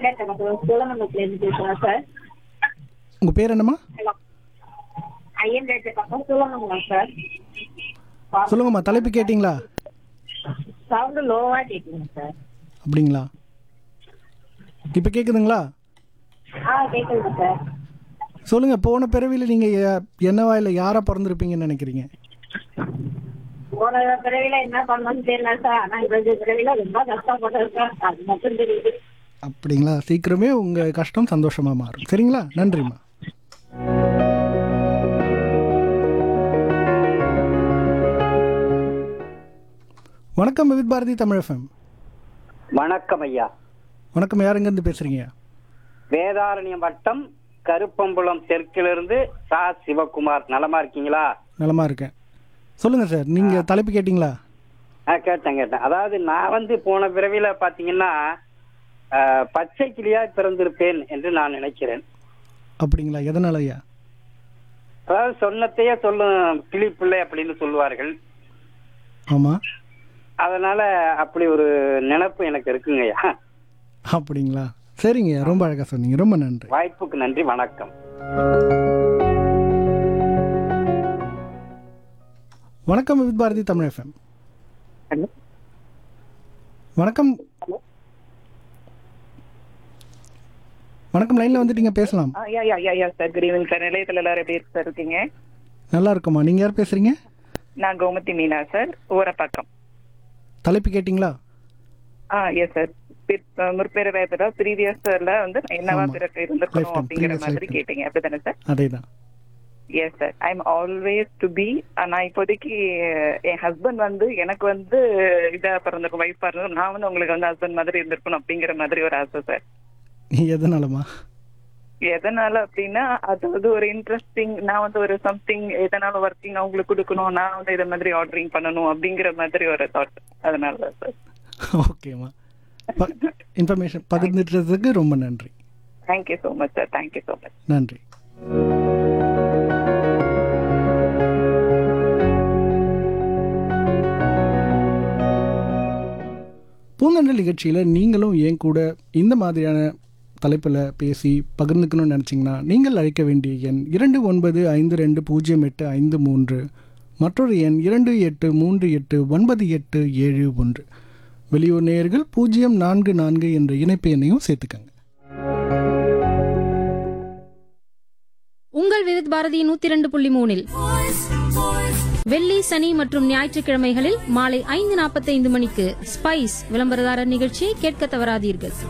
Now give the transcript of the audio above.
ஐயன்டேட்ட பக்கம் சோழமங்கலத்துல இருந்து பேசுறேன் சார் உங்கள் பேர் என்னம்மா ஹலோ ஐயன்டேட்ட பக்கம் சோழமங்கலம் சார் சொல்லுங்கம்மா தலைப்பு கேட்டிங்களா சவுண்டு லோவா கேக்குதுங்க சார் அப்படிங்களா இப்போ கேட்குதுங்களா ஆ கேக்குதுங்க சார் சொல்லுங்கள் போன பிறவியில் நீங்கள் என்னவா இல்லை யாராக பிறந்திருப்பீங்கன்னு நினைக்கிறீங்க போன பிறவில என்ன பண்ணணும்னு தெரியல சார் ஆனா இந்த பிறவில ரொம்ப கஷ்டப்பட்டேன் சார் அது மட்டும் தெரியுது அப்படிங்களா சீக்கிரமே உங்கள் கஷ்டம் சந்தோஷமாக மாறும் சரிங்களா நன்றிம்மா வணக்கம் விவித் பாரதி தமிழ் எஃப்எம் வணக்கம் ஐயா வணக்கம் யாருங்கேருந்து பேசுகிறீங்க வேதாரண்யம் வட்டம் கருப்பம்புலம் தெற்கிலிருந்து சா சிவகுமார் நலமா இருக்கீங்களா நலமா இருக்கேன் சொல்லுங்கள் சார் நீங்கள் தலைப்பு கேட்டிங்களா ஆ கேட்டேன் கேட்டேன் அதாவது நான் வந்து போன பிறவியில பாத்தீங்கன்னா ஆ, பச்சை கிளியாய் பிறந்திருப்பேன் என்று நான் நினைக்கிறேன் அப்படிங்களா எதனால ஐயா அதாவது சொன்னத்தையே சொல்லும் கிளி பிள்ளை அப்படின்னு சொல்லுவார்கள் ஆமாம் அதனால அப்படி ஒரு நினைப்பு எனக்கு இருக்குங்க ஐயா அப்படிங்களா சரிங்க ரொம்ப அழகாக சொன்னீங்க ரொம்ப நன்றி வாய்ப்புக்கு நன்றி வணக்கம் வணக்கம் விவித் பாரதி தமிழ் எஃப்எம் ஹலோ வணக்கம் வணக்கம் லைன்ல வந்துட்டீங்க பேசலாம் yeah yeah yeah yeah sir good evening sir நிலையத்தில் எல்லாரும் எப்படி சார் இருக்கீங்க நல்லா இருக்குமா நீங்க யார் பேசுறீங்க நான் கோமதி மீனா சார் ஊரப்பாக்கம் தலைப்பு கேட்டிங்களா ஆ எஸ் சார் முற்பேர வேப்பரா ப்ரீவியஸ் இயர்ல வந்து நான் என்னவா ஆமா. பிறகு இருந்திருக்கணும் Lifetime, அப்படிங்கிற previous மாதிரி lifetime. கேட்டீங்க அப்படிதானே சார் அதே தான் yes sir I am always to be நான் இப்போதைக்கு என் ஹஸ்பண்ட் வந்து எனக்கு வந்து இதா பிறந்திருக்கும் வைஃபா இருந்திருக்கும் நான் வந்து உங்களுக்கு வந்து ஹஸ்பண்ட் மாதிரி இருந்திருக்கணும் அப்படிங்கிற மாதிரி ஒரு ஆசை சார் எதனாலமா எதனால அப்படின்னா அது வந்து ஒரு இன்ட்ரெஸ்டிங் நான் வந்து ஒரு சம்திங் எதனால ஒர்க்கிங் அவங்களுக்கு கொடுக்கணும் நான் வந்து இதை மாதிரி ஆர்டரிங் பண்ணணும் அப்படிங்கிற மாதிரி ஒரு தாட் அதனால தான் சார் ஓகேம்மா இன்ஃபர்மேஷன் பகிர்ந்துட்டதுக்கு ரொம்ப நன்றி thank you so much sir thank you so much நன்றி பூந்தண்டல் நிகழ்ச்சியில் நீங்களும் என் கூட இந்த மாதிரியான தலைப்பில் பேசி பகிர்ந்துக்கணும்னு நினச்சிங்கன்னா நீங்கள் அழைக்க வேண்டிய எண் இரண்டு ஒன்பது ஐந்து ரெண்டு பூஜ்ஜியம் எட்டு ஐந்து மூன்று மற்றொரு எண் இரண்டு எட்டு மூன்று எட்டு ஒன்பது எட்டு ஏழு ஒன்று வெளியூர் நேயர்கள் பூஜ்ஜியம் நான்கு நான்கு என்ற இணைப்பு எண்ணையும் சேர்த்துக்கங்க உங்கள் விவித் பாரதி நூத்தி இரண்டு புள்ளி மூணில் வெள்ளி சனி மற்றும் ஞாயிற்றுக்கிழமைகளில் மாலை ஐந்து நாற்பத்தைந்து மணிக்கு ஸ்பைஸ் விளம்பரதாரர் நிகழ்ச்சியை கேட்க தவறாதீர்கள்